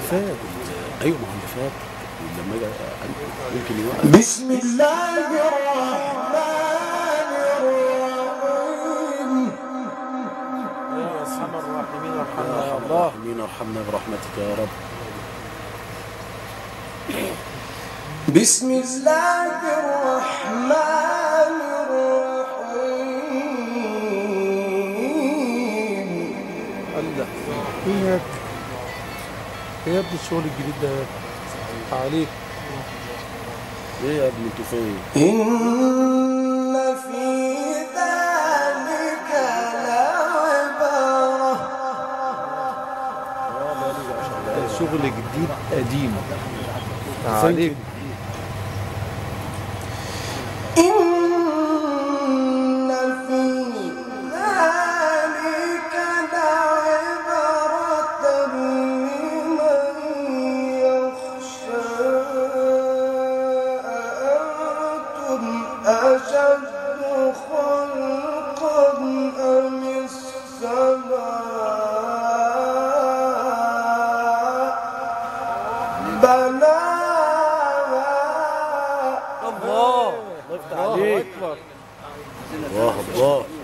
فات ايوه ما هو اللي فات لما اجي أ- ممكن يوقف بسم الله الرحمن الرحيم يا ارحم الراحمين ارحمنا يا يا ارحم الله الراحمين ارحمنا برحمتك يا رب بسم الله الرحمن الرحيم الله اياك إيه يا ابني الشغل الجديد ده يا ابني؟ عليك ايه يا ابني انتوا فين إن في ذلك لعبرة ده شغل جديد قديم عليك إن في ذلك لعبرة لمن يخشى أأنتم أشد خلقا أم السماء بناها الله الله عليك اكبر الله الله